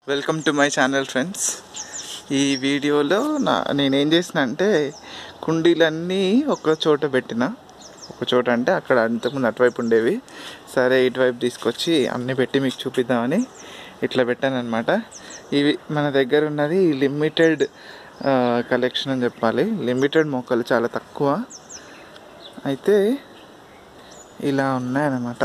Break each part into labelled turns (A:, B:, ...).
A: Welcome to my channel friends ఈ వీడియోలో నా నేనేం చేసిన అంటే కుండీలన్నీ ఒక చోట పెట్టిన ఒక చోట అంటే అక్కడ అంతకుముందు అటువైపు ఉండేవి సరే ఇటువైపు తీసుకొచ్చి అన్నీ పెట్టి మీకు చూపిద్దామని ఇట్లా పెట్టాను అనమాట ఇవి మన దగ్గర ఉన్నది లిమిటెడ్ కలెక్షన్ అని చెప్పాలి లిమిటెడ్ మొక్కలు చాలా తక్కువ అయితే ఇలా ఉన్నాయన్నమాట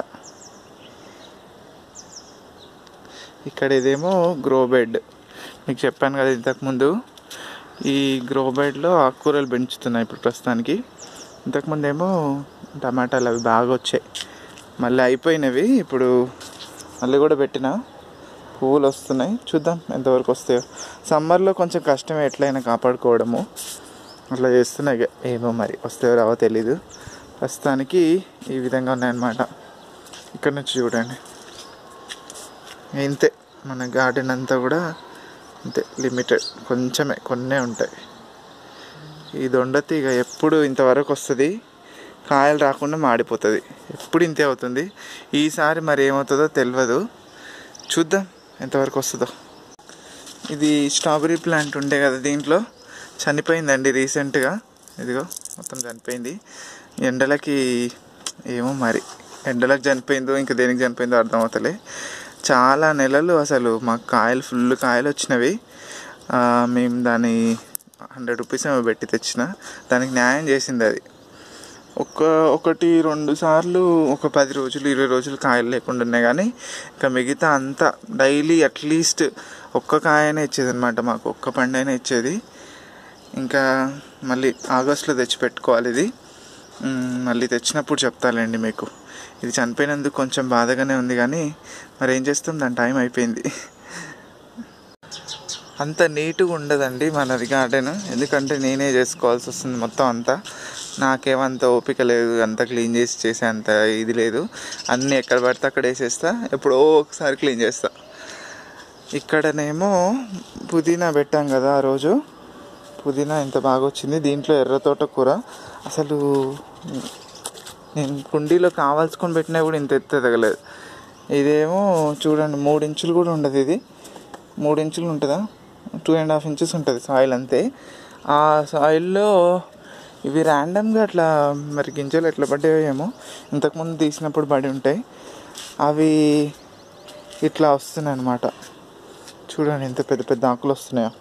A: ఇక్కడ ఇదేమో గ్రో బెడ్ మీకు చెప్పాను కదా ఇంతకుముందు ఈ గ్రో బెడ్లో ఆకుకూరలు పెంచుతున్నాయి ఇప్పుడు ప్రస్తుతానికి ఇంతకుముందు ఏమో టమాటాలు అవి బాగా వచ్చాయి మళ్ళీ అయిపోయినవి ఇప్పుడు మళ్ళీ కూడా పెట్టిన పువ్వులు వస్తున్నాయి చూద్దాం ఎంతవరకు వస్తాయో సమ్మర్లో కొంచెం కష్టమే ఎట్లయినా కాపాడుకోవడము అట్లా చేస్తున్నాయి ఇక. ఏమో మరి వస్తాయో రావో తెలీదు ప్రస్తుతానికి ఈ విధంగా ఉన్నాయన్నమాట ఇక్కడ నుంచి చూడండి ఇంతే మన గార్డెన్ అంతా కూడా అంతే లిమిటెడ్ కొంచెమే కొన్నే ఉంటాయి ఈ దొండతి ఇక ఎప్పుడు ఇంతవరకు వస్తుంది కాయలు రాకుండా మాడిపోతుంది ఎప్పుడు ఇంతే అవుతుంది ఈసారి మరి ఏమవుతుందో తెలియదు చూద్దాం ఎంతవరకు వస్తుందో ఇది స్ట్రాబెరీ ప్లాంట్ ఉండే కదా దీంట్లో చనిపోయిందండి రీసెంట్గా ఇదిగో మొత్తం చనిపోయింది ఎండలకి ఏమో మరి ఎండలకు చనిపోయిందో ఇంకా దేనికి చనిపోయిందో అర్థం అవుతలే చాలా నెలలు అసలు మాకు కాయలు ఫుల్ కాయలు వచ్చినవి ఆ, మేము దాన్ని హండ్రెడ్ రూపీస్ ఏమో పెట్టి తెచ్చిన దానికి న్యాయం చేసింది అది ఒక ఒకటి రెండు సార్లు ఒక పది రోజులు ఇరవై రోజులు కాయలు లేకుండా ఉన్నాయి కానీ ఇంకా మిగతా అంతా డైలీ అట్లీస్ట్ ఒక్క కాయనే ఇచ్చేది అనమాట మాకు ఒక్క పండైనా ఇచ్చేది ఇంకా మళ్ళీ ఆగస్టులో తెచ్చి పెట్టుకోవాలి ఇది మ్, మళ్ళీ తెచ్చినప్పుడు చెప్తాలేండి మీకు ఇది చనిపోయినందుకు కొంచెం బాధగానే ఉంది కానీ మరి ఏం చేస్తాం దాని టైం అయిపోయింది అంత నీట్గా ఉండదండి మనది గార్డెన్ ఎందుకంటే నేనే చేసుకోవాల్సి వస్తుంది మొత్తం అంతా నాకేమంత ఓపిక లేదు అంత క్లీన్ చేసి చేసే అంత ఇది లేదు అన్నీ ఎక్కడ పడితే అక్కడ వేసేస్తా ఎప్పుడో ఒకసారి క్లీన్ చేస్తా ఇక్కడనేమో పుదీనా పెట్టాం కదా ఆ రోజు పుదీనా ఎంత బాగా వచ్చింది దీంట్లో ఎర్ర తోట కూర అసలు నేను కుండీలో కావాల్సుకొని పెట్టినా కూడా ఇంత ఎత్తు ఎదగలేదు ఇదేమో చూడండి మూడు ఇంచులు కూడా ఉండదు ఇది మూడు ఇంచులు ఉంటుందా టూ అండ్ హాఫ్ ఇంచెస్ ఉంటుంది సాయిల్ అంతే ఆ సాయిల్లో ఇవి ర్యాండమ్గా అట్లా మరి గింజలు ఎట్లా పడ్డాయో ఏమో ఇంతకుముందు తీసినప్పుడు పడి ఉంటాయి అవి ఇట్లా వస్తున్నాయి అన్నమాట చూడండి ఎంత పెద్ద పెద్ద ఆకులు వస్తున్నాయో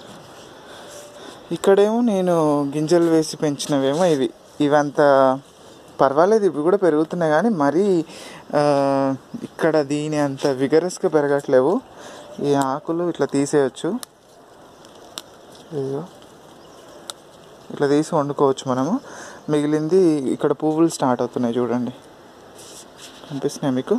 A: ఇక్కడేమో నేను గింజలు వేసి పెంచినవేమో ఇవి ఇవంత పర్వాలేదు ఇవి కూడా పెరుగుతున్నాయి కానీ మరీ ఆ, ఇక్కడ దీని అంత విగరస్గా పెరగట్లేవు ఈ ఆకులు ఇట్లా తీసేయచ్చు ఇదిగో ఇట్లా తీసి వండుకోవచ్చు మనము మిగిలింది ఇక్కడ పువ్వులు స్టార్ట్ అవుతున్నాయి చూడండి కనిపిస్తున్నాయి మీకు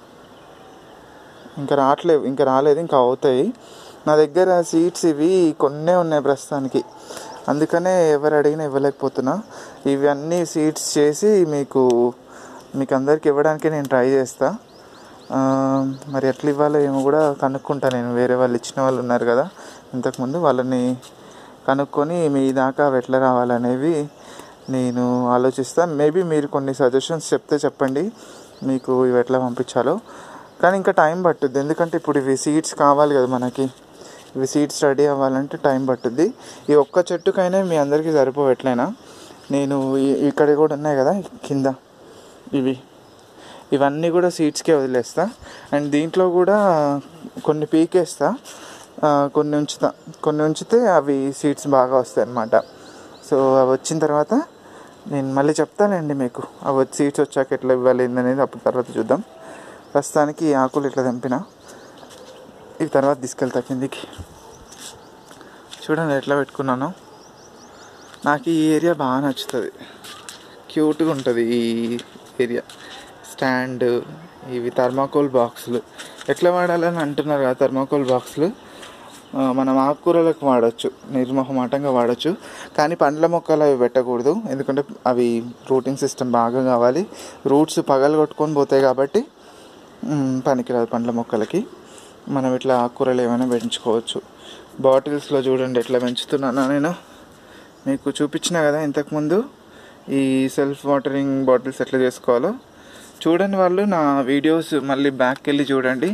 A: ఇంకా రావట్లేవు ఇంకా రాలేదు ఇంకా అవుతాయి నా దగ్గర సీడ్స్ ఇవి కొన్నే ఉన్నాయి ప్రస్తుతానికి అందుకనే ఎవరు అడిగినా ఇవ్వలేకపోతున్నా ఇవి అన్నీ సీడ్స్ చేసి మీకు మీకు అందరికి ఇవ్వడానికి నేను ట్రై చేస్తా ఆ, మరి ఎట్లా ఇవ్వాలో ఏమో కూడా కనుక్కుంటా నేను వేరే వాళ్ళు ఇచ్చిన వాళ్ళు ఉన్నారు కదా ఇంతకుముందు వాళ్ళని కనుక్కొని మీ దాకా అవి ఎట్లా రావాలనేవి నేను ఆలోచిస్తా మేబీ మీరు కొన్ని సజెషన్స్ చెప్తే చెప్పండి మీకు ఇవి ఎట్లా పంపించాలో కానీ ఇంకా టైం పట్టుద్ది ఎందుకంటే ఇప్పుడు ఇవి సీడ్స్ కావాలి కదా మనకి ఇవి సీడ్స్ రెడీ అవ్వాలంటే టైం పట్టుద్ది ఈ ఒక్క చెట్టుకైనా మీ అందరికీ సరిపోవు ఎట్లయినా నేను ఈ- ఇక్కడ కూడా ఉన్నాయి కదా కింద ఇవి ఇవన్నీ కూడా సీడ్స్కే వదిలేస్తా అండ్ దీంట్లో కూడా కొన్ని పీకేస్తా ఆ, కొన్ని ఉంచుతా కొన్ని ఉంచితే అవి సీడ్స్ బాగా వస్తాయి అన్నమాట సో అవి వచ్చిన తర్వాత నేను మళ్ళీ చెప్తానండి మీకు అవి సీడ్స్ వచ్చాక ఎట్లా ఇవ్వాలి ఏందనేది అప్పుడు తర్వాత చూద్దాం ప్రస్తుతానికి ఈ ఆకులు ఇట్లా తెంపిన ఇవి తర్వాత తీసుకెళ్తా కిందికి చూడండి ఎట్లా పెట్టుకున్నాను నాకు ఈ ఏరియా బాగా నచ్చుతుంది క్యూట్గా ఉంటుంది ఈ ఏరియా స్టాండ్ ఇవి థర్మాకోల్ బాక్సులు ఎట్లా వాడాలని అంటున్నారు కదా థర్మాకోల్ బాక్సులు ఆ, మనం ఆకుకూరలకు వాడచ్చు నిర్మోహమాటంగా వాడచ్చు కానీ పండ్ల మొక్కలు అవి పెట్టకూడదు ఎందుకంటే అవి రూటింగ్ సిస్టమ్ బాగా కావాలి రూట్స్ పగలు కొట్టుకొని పోతాయి కాబట్టి మ్, పనికిరాదు పండ్ల మొక్కలకి మనం ఇట్లా ఆకుకూరలు ఏమైనా పెంచుకోవచ్చు బాటిల్స్లో చూడండి ఎట్లా పెంచుతున్నాను నేను మీకు చూపించిన కదా ఇంతకుముందు ఈ సెల్ఫ్ వాటరింగ్ బాటిల్స్ ఎట్లా చేసుకోవాలో చూడని వాళ్ళు నా వీడియోస్ మళ్ళీ బ్యాక్కి వెళ్ళి చూడండి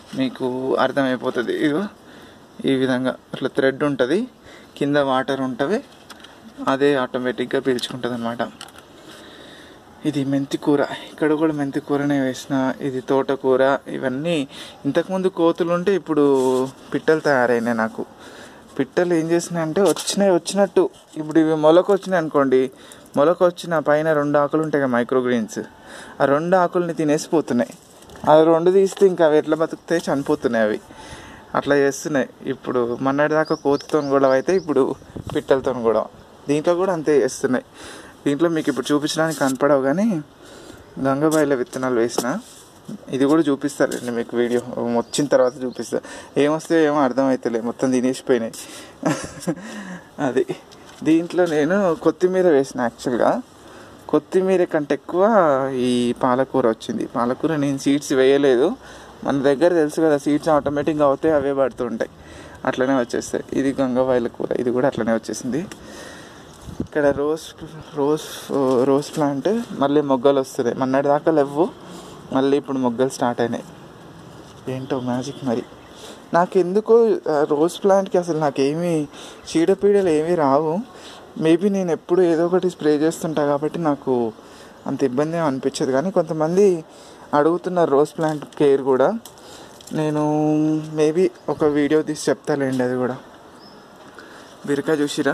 A: మీకు అర్థమైపోతుంది ఇగో ఈ విధంగా అట్లా థ్రెడ్ ఉంటుంది కింద వాటర్ ఉంటుంది అదే ఆటోమేటిక్గా పీల్చుకుంటుంది అనమాట ఇది మెంతి కూర ఇక్కడ కూడా మెంతి కూరనే వేసిన ఇది తోటకూర ఇవన్నీ ఇంతకుముందు కోతులు ఉంటే ఇప్పుడు పిట్టలు తయారైనాయి నాకు పిట్టలు ఏం చేసినాయి అంటే వచ్చినాయి వచ్చినట్టు ఇప్పుడు ఇవి మొలక వచ్చినాయి అనుకోండి మొలక వచ్చిన పైన రెండు ఆకులు ఉంటాయి కదా మైక్రోగ్రీన్స్ ఆ రెండు ఆకుల్ని తినేసిపోతున్నాయి అవి రెండు తీస్తే ఇంకా అవి ఎట్లా బతుకుతాయి చనిపోతున్నాయి అవి అట్లా చేస్తున్నాయి ఇప్పుడు మొన్నటిదాకా కోతితో గొడవ అయితే ఇప్పుడు పిట్టలతో గొడవ దీంట్లో కూడా అంతే చేస్తున్నాయి దీంట్లో మీకు ఇప్పుడు చూపించడానికి కనపడవు కానీ గంగబాయిల విత్తనాలు వేసిన ఇది కూడా చూపిస్తారండి మీకు వీడియో వచ్చిన తర్వాత చూపిస్తా ఏమొస్తే ఏమో అర్థమవుతలే మొత్తం తినేసిపోయినాయి అది దీంట్లో నేను కొత్తిమీర వేసిన యాక్చువల్గా కొత్తిమీర కంటే ఎక్కువ ఈ పాలకూర వచ్చింది పాలకూర నేను సీడ్స్ వేయలేదు మన దగ్గర తెలుసు కదా సీడ్స్ ఆటోమేటిక్గా అవుతాయి అవే పడుతుంటాయి అట్లనే వచ్చేస్తాయి ఇది గంగవాయిల కూర ఇది కూడా అట్లనే వచ్చేసింది ఇక్కడ రోజ్ రోజ్ రోజ్ ప్లాంట్ మళ్ళీ మొగ్గలు వస్తున్నాయి మొన్నటి దాకా లేవు మళ్ళీ ఇప్పుడు మొగ్గలు స్టార్ట్ అయినాయి ఏంటో మ్యాజిక్ మరి నాకు ఎందుకో ఆ రోజ్ ప్లాంట్కి అసలు నాకేమీ చీడపీడలు ఏమీ రావు మేబీ నేను ఎప్పుడు ఏదో ఒకటి స్ప్రే చేస్తుంటా కాబట్టి నాకు అంత ఇబ్బంది ఏం అనిపించదు కానీ కొంతమంది అడుగుతున్నారు రోజ్ ప్లాంట్ కేర్ కూడా నేను మేబీ ఒక వీడియో తీసి చెప్తాలేండి అది కూడా బీరకాయ చూసిరా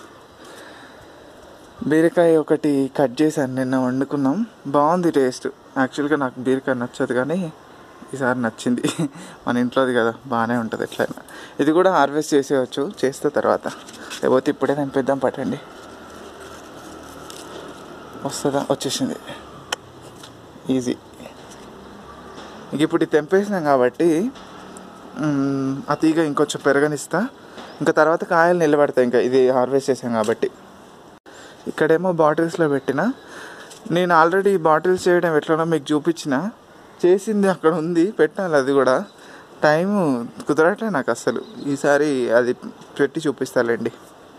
A: బీరకాయ ఒకటి కట్ చేశాను నిన్న వండుకున్నాం బాగుంది టేస్ట్ యాక్చువల్గా నాకు బీరకాయ నచ్చదు కానీ ఈసారి నచ్చింది మన ఇంట్లోది కదా బాగానే ఉంటుంది ఎట్లయినా ఇది కూడా హార్వెస్ట్ చేసేయచ్చు చేస్తే తర్వాత లేకపోతే ఇప్పుడే తెంపేద్దాం పట్టండి వస్తుందా వచ్చేసింది ఈజీ ఇంక ఇప్పుడు ఇది తెంపేసినాం కాబట్టి మ్, ఆ తీగ ఇంకొంచెం పెరగనిస్తా ఇంకా తర్వాత కాయలు నిలబడతాయి ఇంకా ఇది హార్వెస్ట్ చేసాం కాబట్టి ఇక్కడేమో బాటిల్స్లో పెట్టిన నేను ఆల్రెడీ బాటిల్స్ చేయడం ఎట్లనో మీకు చూపించిన చేసింది అక్కడ ఉంది పెట్టాలి అది కూడా టైం కుదరట్లే నాకు అస్సలు ఈసారి అది పెట్టి చూపిస్తాలేండి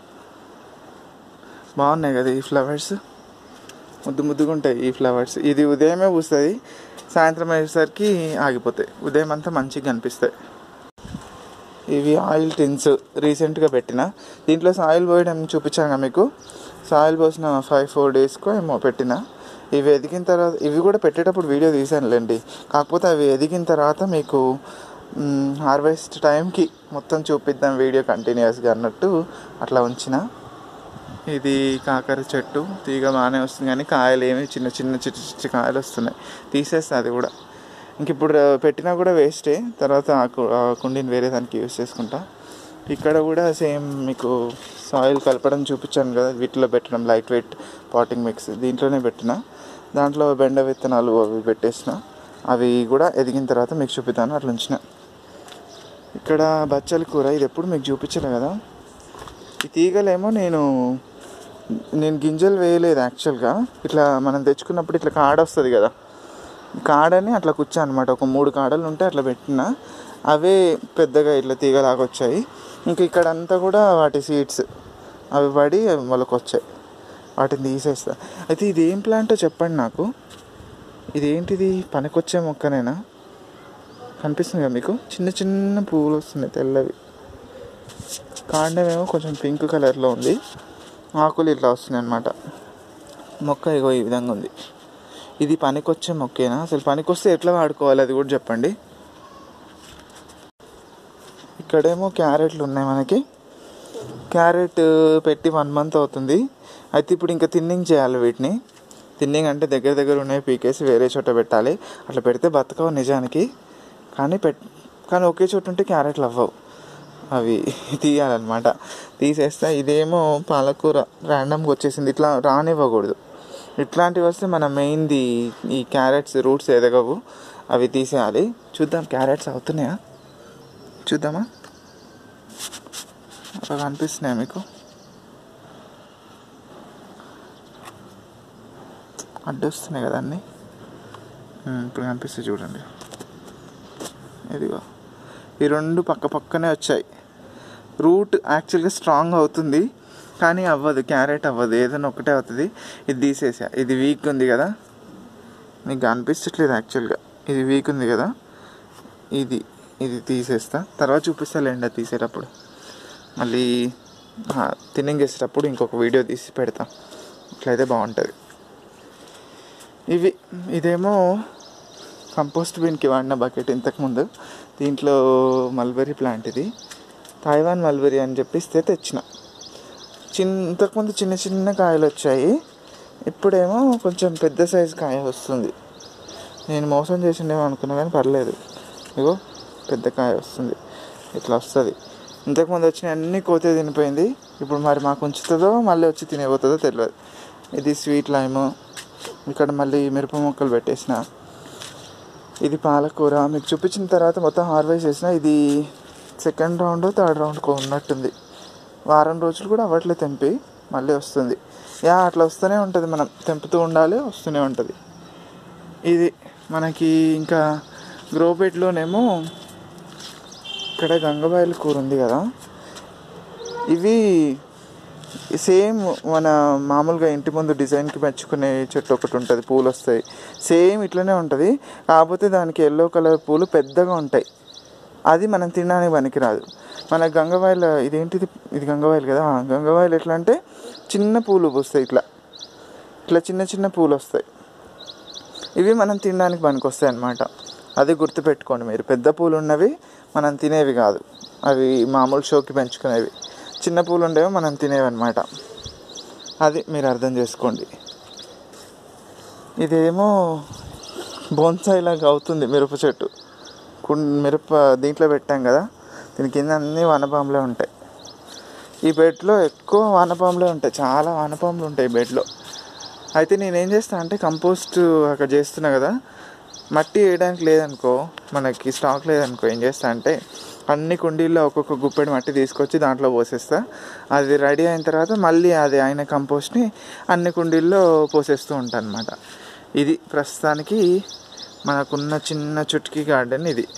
A: బాగున్నాయి కదా ఈ ఫ్లవర్స్ ముద్దు ముద్దుగా ఉంటాయి ఈ ఫ్లవర్స్ ఇది ఉదయమే పూస్తుంది సాయంత్రం అయ్యేసరికి ఆగిపోతాయి ఉదయం అంతా మంచిగా కనిపిస్తాయి ఇవి ఆయిల్ టిన్స్ రీసెంట్గా పెట్టిన దీంట్లో ఆయిల్ పోయడం చూపించాను మీకు ఆయిల్ పోసిన ఫైవ్ ఫోర్ డేస్కో ఏమో పెట్టిన ఇవి ఎదిగిన తర్వాత ఇవి కూడా పెట్టేటప్పుడు వీడియో తీసానులేండి కాకపోతే అవి ఎదిగిన తర్వాత మీకు హార్వెస్ట్ టైంకి మొత్తం చూపిద్దాం వీడియో కంటిన్యూస్గా అన్నట్టు అట్లా ఉంచిన ఇది కాకర చెట్టు తీగ బాగానే వస్తుంది కానీ కాయలు ఏమి చిన్న చిన్న చిట్టి చిట్టి కాయలు వస్తున్నాయి తీసేస్తా అది కూడా ఇంక ఇప్పుడు పెట్టినా కూడా వేస్టే తర్వాత ఆ కు- ఆ కుండీని వేరే దానికి యూస్ చేసుకుంటా ఇక్కడ కూడా సేమ్ మీకు సాయిల్ కలపడం చూపించాను కదా వీటిలో పెట్టడం లైట్ వెయిట్ పాటింగ్ మిక్స్ దీంట్లోనే పెట్టిన దాంట్లో బెండ విత్తనాలు అవి పెట్టేసిన అవి కూడా ఎదిగిన తర్వాత మీకు చూపిస్తాను అట్లా ఉంచిన ఇక్కడ బచ్చల కూర ఇది ఎప్పుడు మీకు చూపించలే కదా ఈ తీగలేమో నేను నేను గింజలు వేయలేదు యాక్చువల్గా ఇట్లా మనం తెచ్చుకున్నప్పుడు ఇట్లా కాడ వస్తుంది కదా కాడని అట్లా కూర్చా అనమాట ఒక మూడు కాడలు ఉంటే అట్లా పెట్టిన అవే పెద్దగా ఇట్లా తీగలాగా వచ్చాయి ఇంక ఇక్కడ అంతా కూడా వాటి సీడ్స్ అవి పడి అవి మొలకొచ్చాయి వాటిని తీసేస్తా అయితే ఇది ఏం ప్లాంటో చెప్పండి నాకు ఇది ఏంటిది పనికొచ్చే మొక్కనేనా కనిపిస్తుంది కదా మీకు చిన్న చిన్న పువ్వులు వస్తున్నాయి తెల్లవి కాండమేమో కొంచెం పింక్ కలర్లో ఉంది ఆకులు ఇట్లా వస్తున్నాయి అనమాట మొక్క ఇగో ఈ విధంగా ఉంది ఇది పనికొచ్చే మొక్కేనా అసలు పనికొస్తే ఎట్లా వాడుకోవాలి అది కూడా చెప్పండి ఇక్కడేమో క్యారెట్లు ఉన్నాయి మనకి క్యారెట్ పెట్టి వన్ మంత్ అవుతుంది అయితే ఇప్పుడు ఇంకా థిన్నింగ్ చేయాలి వీటిని థిన్నింగ్ అంటే దగ్గర దగ్గర ఉన్నాయి పీకేసి వేరే చోట పెట్టాలి అట్లా పెడితే బతకవు నిజానికి కానీ పెట్ కానీ ఒకే చోట ఉంటే క్యారెట్లు అవ్వవు అవి తీయాలన్నమాట తీసేస్తే ఇదేమో పాలకూర ర్యాండమ్గా వచ్చేసింది ఇట్లా రానివ్వకూడదు ఇట్లాంటివి వస్తే మన మెయిన్ది ఈ క్యారెట్స్ రూట్స్ ఎదగవు అవి తీసేయాలి చూద్దాం క్యారెట్స్ అవుతున్నాయా చూద్దామా అలా కనిపిస్తున్నాయా మీకు అడ్డొస్తున్నాయి కదా అన్నీ ఉమ్, ఇప్పుడు కనిపిస్తాయి చూడండి ఇదిగో ఈ రెండు పక్క పక్కనే వచ్చాయి రూట్ యాక్చువల్గా స్ట్రాంగ్ అవుతుంది కానీ అవ్వదు క్యారెట్ అవ్వదు ఏదైనా ఒకటే అవుతుంది ఇది తీసేసా ఇది వీక్ ఉంది కదా మీకు అనిపించట్లేదు యాక్చువల్గా ఇది వీక్ ఉంది కదా ఇది ఇది తీసేస్తా తర్వాత చూపిస్తాలేండి అది తీసేటప్పుడు మళ్ళీ ఆ, తినింగేసేటప్పుడు ఇంకొక వీడియో తీసి పెడతా ఇట్లయితే బాగుంటుంది ఇవి ఇదేమో కంపోస్ట్ బిన్కి వాడిన బకెట్ ఇంతకుముందు దీంట్లో మల్బెరీ ప్లాంట్ ఇది తాయివాన్ మల్బెరీ అని చెప్పిస్తే తెచ్చిన చిన్న ఇంతకుముందు చిన్న చిన్న కాయలు వచ్చాయి ఇప్పుడేమో కొంచెం పెద్ద సైజు కాయ వస్తుంది నేను మోసం చేసిండేమో అనుకున్నా కానీ పర్లేదు ఇగో పెద్ద కాయ వస్తుంది ఇట్లా వస్తుంది ఇంతకుముందు వచ్చిన అన్ని కోతే తినిపోయింది ఇప్పుడు మరి మాకు ఉంచుతుందో మళ్ళీ వచ్చి తినేపోతుందో తెలియదు ఇది స్వీట్ లైమ్ ఇక్కడ మళ్ళీ మిరప మొక్కలు పెట్టేసిన ఇది పాలకూర మీకు చూపించిన తర్వాత మొత్తం హార్వెస్ట్ చేసిన ఇది సెకండ్ రౌండ్ థర్డ్ రౌండ్కి ఉన్నట్టుంది వారం రోజులు కూడా అవ్వట్లే తెంపి మళ్ళీ వస్తుంది యా అట్లా వస్తూనే ఉంటుంది మనం తెంపుతూ ఉండాలి వస్తూనే ఉంటుంది ఇది మనకి ఇంకా గ్రోబెట్లోనేమో ఇక్కడ గంగబాయిల కూర ఉంది కదా ఇవి సేమ్ మన మామూలుగా ఇంటి ముందు డిజైన్కి మెచ్చుకునే చెట్టు ఒకటి ఉంటుంది పూలు వస్తాయి సేమ్ ఇట్లనే ఉంటుంది కాకపోతే దానికి ఎల్లో కలర్ పూలు పెద్దగా ఉంటాయి అది మనం తినడానికి పనికిరాదు మన గంగవాయిల ఇదేంటిది ఇది గంగవాయిలు కదా ఆ, గంగవాయిలు ఎట్లా అంటే చిన్న పూలు పూస్తాయి ఇట్లా ఇట్లా చిన్న చిన్న పూలు వస్తాయి ఇవి మనం తినడానికి పనికొస్తాయి అన్నమాట అది గుర్తుపెట్టుకోండి మీరు పెద్ద పూలు ఉన్నవి మనం తినేవి కాదు అవి మామూలు షోకి పెంచుకునేవి చిన్న పూలు ఉండేవి మనం తినేవి అనమాట అది మీరు అర్థం చేసుకోండి ఇదేమో బోన్సాయి లాగా అవుతుంది మిరప చెట్టు కుం మిరప దీంట్లో పెట్టాం కదా దీని కింద అన్ని వానపాములే ఉంటాయి ఈ బెడ్లో ఎక్కువ వానపాములే ఉంటాయి చాలా వానపాములు ఉంటాయి ఈ బెడ్లో అయితే నేను ఏం చేస్తా అంటే కంపోస్ట్ అక్కడ చేస్తున్నా కదా మట్టి వేయడానికి లేదనుకో మనకి స్టాక్ లేదనుకో ఏం చేస్తా అంటే అన్ని కుండీల్లో ఒక్కొక్క గుప్పెడు మట్టి తీసుకొచ్చి దాంట్లో పోసేస్తా అది రెడీ అయిన తర్వాత మళ్ళీ అది అయిన కంపోస్ట్ని అన్ని కుండీల్లో పోసేస్తూ ఉంటాను అనమాట ఇది ప్రస్తుతానికి మనకున్న చిన్న చుట్కీ గార్డెన్ ఇది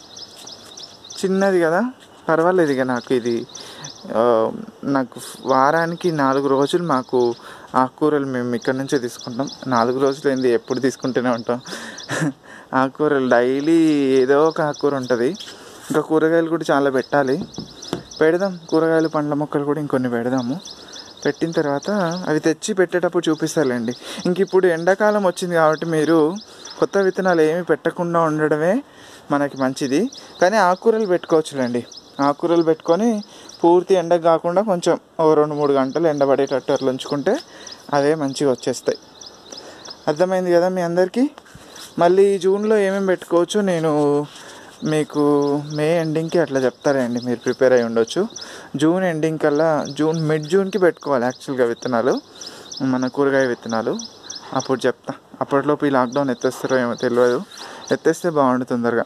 A: చిన్నది కదా పర్వాలేదు ఇక నాకు ఇది ఆ, నాకు వారానికి నాలుగు రోజులు మాకు ఆకుకూరలు మేము ఇక్కడ నుంచే తీసుకుంటాం నాలుగు రోజులు ఏంది ఎప్పుడు తీసుకుంటూనే ఉంటాం ఆకుకూరలు డైలీ ఏదో ఒక ఆకుకూర ఉంటుంది ఇంకా కూరగాయలు కూడా చాలా పెట్టాలి పెడదాం కూరగాయలు పండ్ల మొక్కలు కూడా ఇంకొన్ని పెడదాము పెట్టిన తర్వాత అవి తెచ్చి పెట్టేటప్పుడు చూపిస్తారులేండి ఇంక ఇప్పుడు ఎండాకాలం వచ్చింది కాబట్టి మీరు కొత్త విత్తనాలు ఏమి పెట్టకుండా ఉండడమే మనకి మంచిది కానీ ఆకుకూరలు పెట్టుకోవచ్చులేండి ఆకుకూరలు పెట్టుకొని పూర్తి ఎండకు కాకుండా కొంచెం ఓ రెండు మూడు గంటలు ఎండబడేటట్టు అట్లా ఉంచుకుంటే అవే మంచిగా వచ్చేస్తాయి అర్థమైంది కదా మీ అందరికీ మళ్ళీ జూన్లో ఏమేమి పెట్టుకోవచ్చు నేను మీకు మే ఎండింగ్కి అట్లా చెప్తారండి మీరు ప్రిపేర్ అయి ఉండొచ్చు జూన్ ఎండింగ్ కల్లా జూన్ మిడ్ జూన్కి పెట్టుకోవాలి యాక్చువల్గా విత్తనాలు మన కూరగాయ విత్తనాలు అప్పుడు చెప్తా అప్పటిలోపు ఈ లాక్డౌన్ ఎత్తేస్తారో ఏమో తెలియదు ఎత్తేస్తే బాగుండు తొందరగా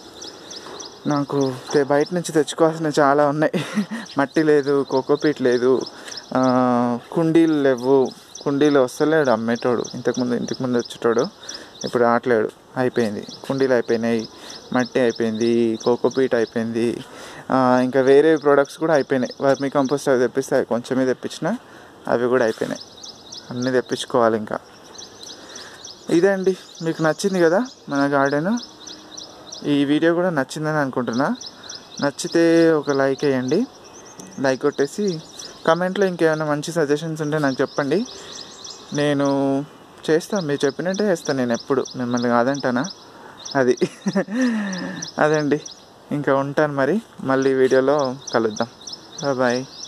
A: నాకు తె- బయట నుంచి తెచ్చుకోవాల్సినవి చాలా ఉన్నాయి మట్టి లేదు కోకోపీట్ లేదు ఆ, కుండీలు లేవు కుండీలు వస్తలేడు అమ్మేటోడు ఇంతకుముందు ఇంటికి ముందు వచ్చేటోడు ఇప్పుడు రావట్లేడు అయిపోయింది కుండీలు అయిపోయినాయి మట్టి అయిపోయింది కోకోపీట్ అయిపోయింది ఆ, ఇంకా వేరే ప్రొడక్ట్స్ కూడా అయిపోయినాయి వర్మీ కంపోస్ట్ అవి తెప్పిస్తే అవి కొంచెమే తెప్పించిన అవి కూడా అయిపోయినాయి అన్నీ తెప్పించుకోవాలి ఇంకా ఇదే అండి మీకు నచ్చింది కదా మన గార్డెన్ ఈ వీడియో కూడా నచ్చిందని అనుకుంటున్నా నచ్చితే ఒక లైక్ వేయండి లైక్ కొట్టేసి కమెంట్లో ఇంకేమైనా మంచి సజెషన్స్ ఉంటే నాకు చెప్పండి నేను చేస్తాను మీరు చెప్పినట్టే చేస్తాను నేను ఎప్పుడు మిమ్మల్ని కాదంటానా అది అదండి ఇంకా ఉంటాను మరి మళ్ళీ వీడియోలో కలుద్దాం బాయ్